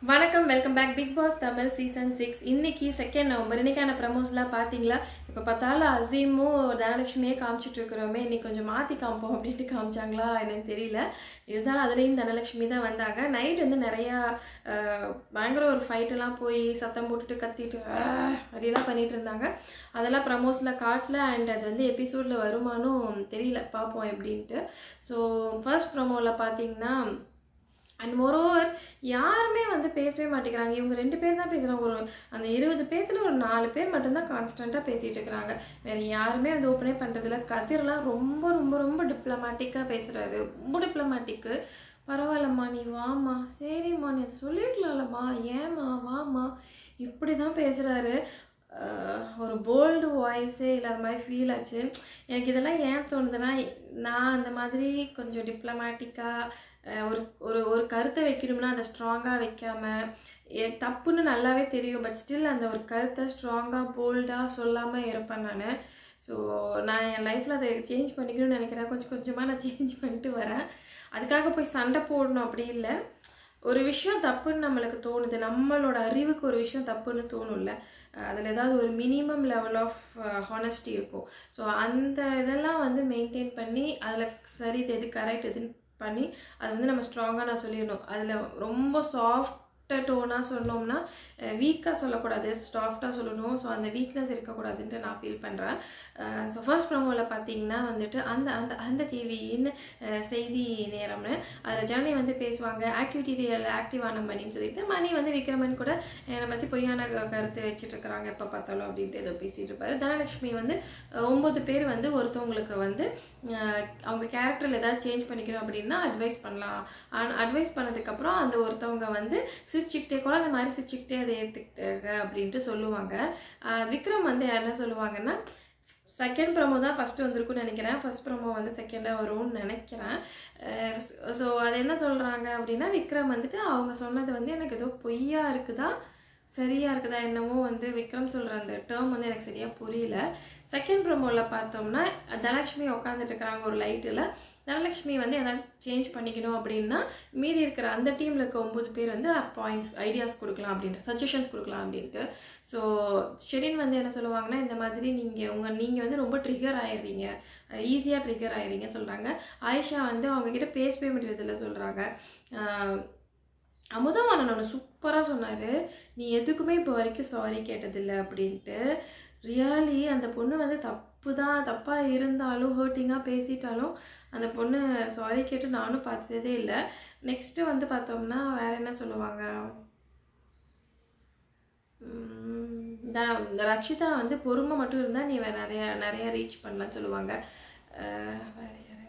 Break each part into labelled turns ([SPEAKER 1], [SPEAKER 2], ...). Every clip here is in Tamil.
[SPEAKER 1] வணக்கம் welcome back Bigg Boss Tamil season six இன்னைக்கு செகண்ட் நவம்பர் இன்னைக்கான ப்ரமோஸ்லாம் பார்த்தீங்களா இப்போ பார்த்தாலும் அசீமும் தனலட்சுமியே காமிச்சிட்டு இருக்கிறோமே இன்னைக்கு கொஞ்சம் மாற்றி காமிப்போம் அப்படின்ட்டு காமிச்சாங்களா என்னன்னு தெரியல இருந்தாலும் அதுலேயும் தனலட்சுமி தான் வந்தாங்க நைட் வந்து நிறையா அஹ், பயங்கர ஒரு ஃபைட்டெல்லாம் போய் சத்தம் போட்டுட்டு கத்திட்டு "ஆஹ்" அப்படியெல்லாம் பண்ணிட்டு இருந்தாங்க அதெல்லாம் ப்ரமோஸில் காட்டல அண்ட் அது வந்து எபிசோடில் வருமானும் தெரியல பார்ப்போம் எப்படின்ட்டு ஸோ ஃபர்ஸ்ட் ப்ரமோவில் பார்த்தீங்கன்னா அண்ட் மோரோவர் யாருமே வந்து பேசவே மாட்டேங்கிறாங்க இவங்க ரெண்டு பேர் தான் பேசுகிறாங்க ஒரு அந்த இருபது பேர்த்துல ஒரு நாலு பேர் மட்டும்தான் கான்ஸ்டண்ட்டாக பேசிகிட்டு இருக்கிறாங்க வேறு யாருமே வந்து ஓப்பனே பண்ணுறதில்ல கதிர்லாம் ரொம்ப ரொம்ப ரொம்ப டிப்ளமேட்டிக்காக பேசுகிறாரு ரொம்ப டிப்ளமேட்டிக்கு பரவாயில்லம்மா நீ வாம்மா சரிம்மா நீ அதை சொல்லிருக்கலாம்லம்மா ஏம்மா வாம்மா இப்படி தான் பேசுகிறாரு ஒரு போல்டு வாய்ஸே இல்லாத மாதிரி ஃபீல் ஆச்சு எனக்கு இதெல்லாம் ஏன் தோணுதுன்னா நான் அந்த மாதிரி கொஞ்சம் டிப்ளமேட்டிக்காக ஒரு ஒரு ஒரு கருத்தை வைக்கணும்னா அதை ஸ்ட்ராங்காக வைக்காம எ- தப்புன்னு நல்லாவே தெரியும் பட் ஸ்டில் அந்த ஒரு கருத்தை ஸ்ட்ராங்காக போல்டாக சொல்லாமல் இருப்பேன் நான் ஸோ நான் என் லைஃப்பில் அதை சேஞ்ச் பண்ணிக்கணும்னு நினைக்கிறேன் கொஞ்சம் கொஞ்சமாக நான் சேஞ்ச் பண்ணிட்டு வரேன் அதுக்காக போய் சண்டை போடணும் அப்படி இல்லை ஒரு விஷயம் தப்புன்னு நம்மளுக்கு தோணுது நம்மளோட அறிவுக்கு ஒரு விஷயம் தப்புன்னு தோணும்ல அதில் ஏதாவது ஒரு மினிமம் லெவல் ஆஃப் ஹானஸ்டி இருக்கும் ஸோ அந்த இதெல்லாம் வந்து மெயின்டைன் பண்ணி அதில் சரி இது எது கரெக்ட் எதுன்னு பண்ணி அதை வந்து நம்ம ஸ்ட்ராங்காக நான் சொல்லிடணும் அதில் ரொம்ப சாஃப்ட் டோனாக சொன்னோம்னா வீக்காக சொல்லக்கூடாது சாஃப்டாக சொல்லணும் ஸோ அந்த வீக்னஸ் இருக்கக்கூடாதுன்ட்டு நான் ஃபீல் பண்ணுறேன் ஸோ ஃபர்ஸ்ட் ப்ரோமோவில் பார்த்தீங்கன்னா வந்துட்டு அந்த அந்த அந்த டிவின்னு செய்தி நேரம்னு அதில் ஜனனி வந்து பேசுவாங்க ஆக்டிவிட்டியில் ஆக்டிவ் ஆன மணின்னு சொல்லிட்டு மணி வந்து விக்ரமன் கூட என்னை பற்றி பொய்யான க- கருத்து வச்சுட்டு இருக்கிறாங்க எப்போ பார்த்தாலும் அப்படின்ட்டு ஏதோ பேசிட்டு இருப்பாரு தனலட்சுமி வந்து அஹ், ஒன்பது பேர் வந்து ஒருத்தவங்களுக்கு வந்து அஹ், அவங்க கேரக்டரில் ஏதாவது சேஞ்ச் பண்ணிக்கணும் அப்படின்னா அட்வைஸ் பண்ணலாம் ஆனால் அட்வைஸ் பண்ணதுக்கப்புறம் அந்த ஒருத்தவங்க வந்து சிரிச்சுக்கிட்டே கூட அந்த மாதிரி சிரிச்சுக்கிட்டே அதை ஏற்றுக்கிட்டாங்க அப்படின்ட்டு சொல்லுவாங்க அஹ், விக்ரம் வந்து என்ன சொல்லுவாங்கன்னா செகண்ட் ப்ரோமோ தான் ஃபஸ்ட்டு வந்திருக்கும்னு நினைக்கிறேன் ஃபர்ஸ்ட் ப்ரோமோ வந்து செகண்டாக வரும்னு நினைக்கிறேன் ஸோ அது என்ன சொல்கிறாங்க அப்படின்னா விக்ரம் வந்துட்டு அவங்க சொன்னது வந்து எனக்கு ஏதோ பொய்யா இருக்குதா சரியா இருக்குதா என்னமோ வந்து விக்ரம் சொல்கிற அந்த டேர்ம் வந்து எனக்கு சரியாக புரியல செகண்ட் ப்ரோமோவில் பார்த்தோம்னா தனலட்சுமி உட்காந்துட்டு இருக்கிறாங்க ஒரு லைட்டில் தனலட்சுமி வந்து ஏதாவது சேஞ்ச் பண்ணிக்கணும் அப்படின்னா மீதி இருக்கிற அந்த டீமில் இருக்க ஒம்பது பேர் வந்து பாயிண்ட்ஸ் ஐடியாஸ் கொடுக்கலாம் அப்படின்ட்டு சஜஷன்ஸ் கொடுக்கலாம் அப்படின்ட்டு ஸோ ஷெரின் வந்து என்ன சொல்லுவாங்கன்னா இந்த மாதிரி நீங்கள் உங்கள் நீங்கள் வந்து ரொம்ப ட்ரிகர் ஆயிடுறீங்க ஈஸியாக ட்ரிகர் ஆயிடுறீங்க சொல்கிறாங்க ஆயிஷா வந்து அவங்கக்கிட்ட பேசவே முடியறதில்ல சொல்கிறாங்க அமுதவாணன் ஒன்று சூப்பராக சொன்னார் நீ எதுக்குமே இப்போ வரைக்கும் சாரி கேட்டதில்லை அப்படின்ட்டு ரியலி அந்த பொண்ணு வந்து தப்பு தான் தப்பாக இருந்தாலும் ஹர்ட்டிங்காக பேசிட்டாலும் அந்த பொண்ணு சாரி கேட்டு நானும் பார்த்ததே இல்லை நெக்ஸ்ட்டு வந்து பார்த்தோம்னா வேற என்ன சொல்லுவாங்க உம், இந்த- இந்த ரக்ஷிதா வந்து பொறுமை மட்டும் இருந்தால் நீ வேற நிறைய நிறைய ரீச் பண்ணலாம்னு சொல்லுவாங்க அஹ், வேற யாரு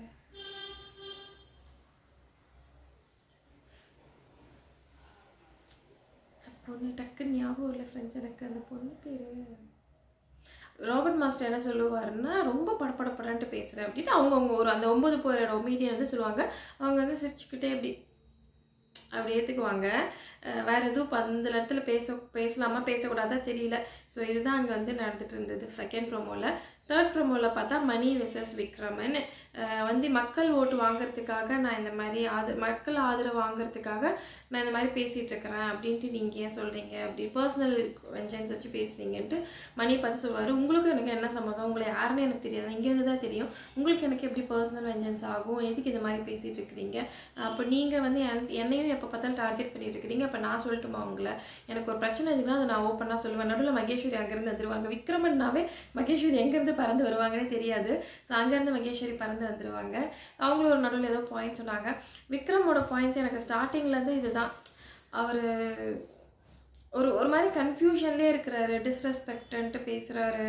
[SPEAKER 1] பொண்ணு டக்குன்னு ஞாபகம் இல்லை ஃப்ரெண்ட்ஸ் எனக்கு அந்த பொண்ணு பேர் ராபர்ட் மாஸ்டர் என்ன சொல்லுவாருன்னா ரொம்ப படபடப்படன்ட்டு பேசுகிறேன் அப்படின்ட்டு அவங்கவுங்க ஒரு அந்த ஒம்பது பேரோட ஒமீடியன் வந்து சொல்லுவாங்க அவங்க வந்து சிரிச்சுக்கிட்டே அப்படி அப்படி ஏற்றுக்குவாங்க அஹ் வேற எதுவும் இப்போ அந்த இடத்துல பேச பேசலாமா பேசக்கூடாதா தெரியல ஸோ இதுதான் அங்கே வந்து நடந்துட்டு இருந்தது செகண்ட் ப்ரோமோவில் தேர்ட் ப்ரோமோவில் பார்த்தா மணி வெசஸ் விக்ரமன் அஹ் வந்து மக்கள் ஓட்டு வாங்குறதுக்காக நான் இந்த மாதிரி ஆத மக்கள் ஆதரவு வாங்குறதுக்காக நான் இந்த மாதிரி பேசிகிட்டு இருக்கிறேன் அப்படின்ட்டு நீங்கள் ஏன் சொல்கிறீங்க அப்படி பர்சனல் வெஞ்சன்ஸ் வச்சு பேசுறீங்கன்ட்டு மணி பார்த்து சொல்லுவார் உங்களுக்கு எனக்கு என்ன சம்மதம் உங்களை யாருன்னு எனக்கு தெரியாது இங்கேருந்து தான் தெரியும் உங்களுக்கு எனக்கு எப்படி பர்சனல் வெஞ்சன்ஸ் ஆகும் எதுக்கு இந்த மாதிரி பேசிகிட்டு இருக்கிறீங்க அப்போ நீங்கள் வந்து என் என்னையும் எப்போ பார்த்தாலும் டார்கெட் பண்ணிட்டு இருக்கிறீங்க அப்போ நான் சொல்லட்டுமா உங்களை எனக்கு ஒரு பிரச்சனை இருக்குன்னா அதை நான் ஓப்பனாக சொல்லுவேன் நடுவில் மகேஸ்வரி அங்கேருந்து வந்துருவாங்க விக்ரமன்னாவே மகேஸ்வரி எங்கேருந்து பறந்து வருவாங்கன்னே தெரியாது ஸோ அங்கேருந்து மகேஸ்வரி பறந்து வந்துருவாங்க அவங்களும் ஒரு நடுவில் ஏதோ பாயிண்ட் சொன்னாங்க விக்ரமோட பாயிண்ட்ஸ் எனக்கு ஸ்டார்டிங்லேருந்து இதுதான் அவர் ஒரு ஒரு மாதிரி கன்ஃபியூஷன்லேயே இருக்கிறாரு டிஸ்ரெஸ்பெக்டன்ட்டு பேசுகிறாரு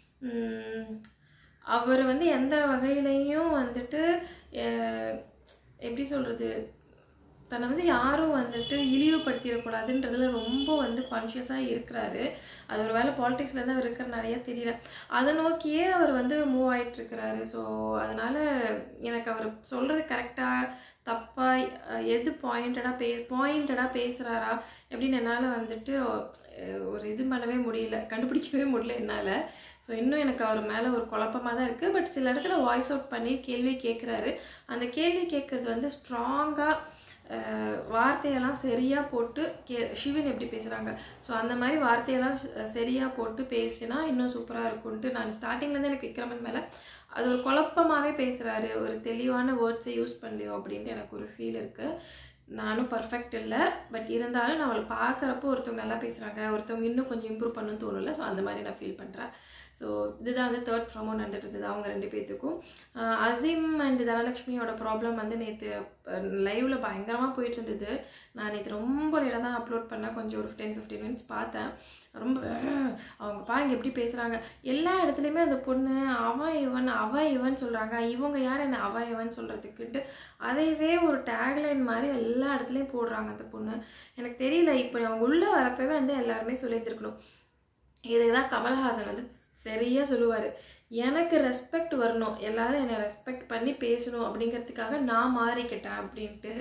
[SPEAKER 1] அவர் வந்து எந்த வகையிலையும் வந்துட்டு அஹ், எப்படி சொல்கிறது தன்னை வந்து யாரும் வந்துட்டு இழிவுபடுத்திடக்கூடாதுன்றதுல ரொம்ப வந்து கான்ஷியஸாக இருக்கிறாரு அது ஒரு வேளை பாலிடிக்ஸ்லேருந்து அவர் இருக்கிறனாலேயே தெரியல அதை நோக்கியே அவர் வந்து மூவ் ஆயிட்டு இருக்கிறாரு ஸோ அதனால் எனக்கு அவர் சொல்கிறது கரெக்டாக தப்பாக எது பாயிண்டடாக பே பாயிண்டடாக பேசுகிறாரா எப்படின்னு என்னால் வந்துட்டு அஹ், ஒரு இது பண்ணவே முடியல கண்டுபிடிக்கவே முடியல என்னால் ஸோ இன்னும் எனக்கு அவர் மேலே ஒரு குழப்பமாக தான் இருக்குது பட் சில இடத்துல வாய்ஸ் அவுட் பண்ணி கேள்வி கேட்குறாரு அந்த கேள்வி கேட்குறது வந்து ஸ்ட்ராங்காக அஹ், வார்த்தையெல்லாம் சரியாக போட்டு கே சிவன் எப்படி பேசுகிறாங்க ஸோ அந்த மாதிரி வார்த்தையெல்லாம் சரியாக போட்டு பேசினா இன்னும் சூப்பராக இருக்கும்ன்ட்டு நான் ஸ்டார்டிங்லேருந்து எனக்கு விக்ரமன் மேலே அது ஒரு குழப்பமாகவே பேசுகிறாரு ஒரு தெளிவான வேர்ட்ஸை யூஸ் பண்ணலையோ அப்படின்ட்டு எனக்கு ஒரு ஃபீல் இருக்குது நானும் பர்ஃபெக்ட் இல்லை பட் இருந்தாலும் நான் அவளை பார்க்குறப்போ ஒருத்தவங்க நல்லா பேசுகிறாங்க ஒருத்தவங்க இன்னும் கொஞ்சம் இம்ப்ரூவ் பண்ணணும்னு தோணும்ல ஸோ அந்த மாதிரி நான் ஃபீல் பண்ணுறேன் ஸோ இதுதான் வந்து தேர்ட் ப்ரோமோ நடந்துட்டு இருந்தது அவங்க ரெண்டு பேர்த்துக்கும் ஆஹ் அசீம் அண்ட் தனலக்ஷ்மியோட ப்ராப்ளம் வந்து நேற்று லைவ்ல பயங்கரமாக போயிட்டு இருந்தது நான் நேற்று ரொம்ப லேட்டாக தான் அப்லோட் பண்ணேன் கொஞ்சம் ஒரு டென் ஃபிஃப்டீன் மினிட்ஸ் பார்த்தேன் ரொம்ப அவங்க பாருங்க எப்படி பேசுகிறாங்க எல்லா இடத்துலையுமே அந்த பொண்ணு அவன் இவன் அவ இவன் சொல்கிறாங்க இவங்க யார் என்ன அவ இவன் சொல்கிறதுக்குன்ட்டு அதையவே ஒரு டேக்லைன் மாதிரி எல்லா இடத்துலையும் போடுறாங்க அந்த பொண்ணு எனக்கு தெரியல இப்போ அவங்க உள்ளே வரப்பவே வந்து எல்லாருமே சொல்லியிருந்துருக்கணும் இதுக்கு தான் கமல்ஹாசன் வந்து சரியாக சொல்லுவார் எனக்கு ரெஸ்பெக்ட் வரணும் எல்லாரும் என்னை ரெஸ்பெக்ட் பண்ணி பேசணும் அப்படிங்கிறதுக்காக நான் மாறிக்கிட்டேன் அப்படின்ட்டு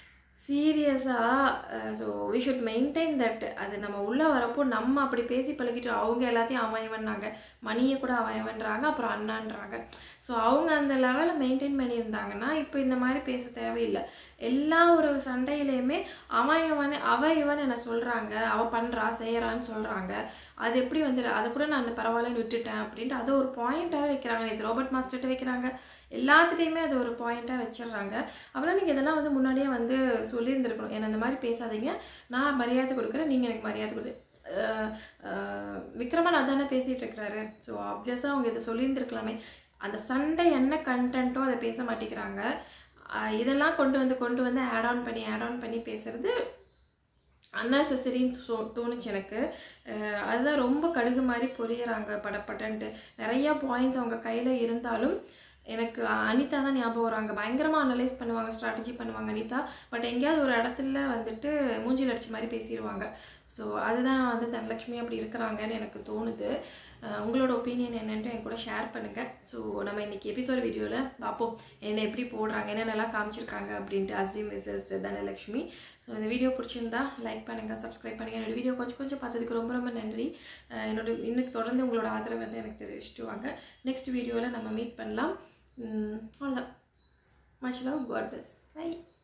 [SPEAKER 1] சீரியஸாக so we should maintain that அது நம்ம உள்ளே வரப்போ நம்ம அப்படி பேசி பழகிட்டோம் அவங்க எல்லாத்தையும் அவன் இவன்னாங்க மணியை கூட அவன் இவன்றாங்க அப்புறம் அண்ணான்றாங்க ஸோ அவங்க அந்த லெவலில் மெயின்டைன் பண்ணியிருந்தாங்கன்னா இப்போ இந்த மாதிரி பேச தேவையில்லை எல்லா ஒரு சண்டையிலையுமே அவன் இவன் அவ இவன் என்ன சொல்கிறாங்க அவள் பண்ணுறா செய்கிறான்னு சொல்கிறாங்க அது எப்படி வந்து அதை கூட நான் பரவாயில்லன்னு விட்டுட்டேன் அப்படின்ட்டு அதை ஒரு பாயிண்ட்டாகவே வைக்கிறாங்க இது ரோபர்ட் மாஸ்டர்கிட்ட வைக்கிறாங்க எல்லாத்துலேயுமே அது ஒரு பாயிண்ட்டாக வச்சிடுறாங்க அப்புறம் நீங்கள் இதெல்லாம் வந்து முன்னாடியே வந்து சொல்லியிருந்துருக்கணும் என்ன இந்த மாதிரி பேசாதீங்க நான் மரியாதை கொடுக்குறேன் நீங்கள் எனக்கு மரியாதை கொடு அஹ் அஹ் விக்ரமன் அதானே பேசிகிட்டு இருக்கிறாரு ஸோ ஆப்வியஸாக அவங்க இதை சொல்லியிருந்துருக்கலாமே அந்த சண்டை என்ன கண்டென்ட்டோ அதை பேச மாட்டேங்கிறாங்க அஹ் இதெல்லாம் கொண்டு வந்து கொண்டு வந்து ஆட் ஆன் பண்ணி ஆட் ஆன் பண்ணி பேசுறது அன்னெசரின்னு தோ தோணுச்சு எனக்கு அஹ் அதுதான் ரொம்ப கடுகு மாதிரி பொரியறாங்க படப்படன்ட்டு நிறையா பாயிண்ட்ஸ் அவங்க கையில் இருந்தாலும் எனக்கு அனிதா தான் ஞாபகம் வராங்க பயங்கரமாக அனலைஸ் பண்ணுவாங்க ஸ்ட்ராட்டஜி பண்ணுவாங்க அனிதா பட் எங்கேயாவது ஒரு இடத்துல வந்துட்டு மூஞ்சில் அடிச்ச மாதிரி பேசிடுவாங்க ஸோ அதுதான் வந்து தனலட்சுமி அப்படி இருக்கிறாங்கன்னு எனக்கு தோணுது அஹ் உங்களோட ஒப்பீனியன் என்னன்ட்டு என் கூட ஷேர் பண்ணுங்கள் ஸோ நம்ம இன்னைக்கு எபிசோட் வீடியோவில் பார்ப்போம் என்ன எப்படி போடுறாங்க என்னென்னலாம் காமிச்சிருக்காங்க அப்படின்ட்டு அசீம் மிஸ்ஸஸ் தனலட்சுமி ஸோ இந்த வீடியோ பிடிச்சிருந்தா லைக் பண்ணுங்கள் சப்ஸ்கிரைப் பண்ணுங்கள் என்னோட வீடியோ கொஞ்சம் கொஞ்சம் பார்த்ததுக்கு ரொம்ப ரொம்ப நன்றி அஹ் என்னோட இன்னும் தொடர்ந்து உங்களோட ஆதரவு வந்து எனக்கு தெரிவிச்சிட்டு வாங்க நெக்ஸ்ட் வீடியோவில் நம்ம மீட் பண்ணலாம் உம், அவ்வளோதான் much love God bless by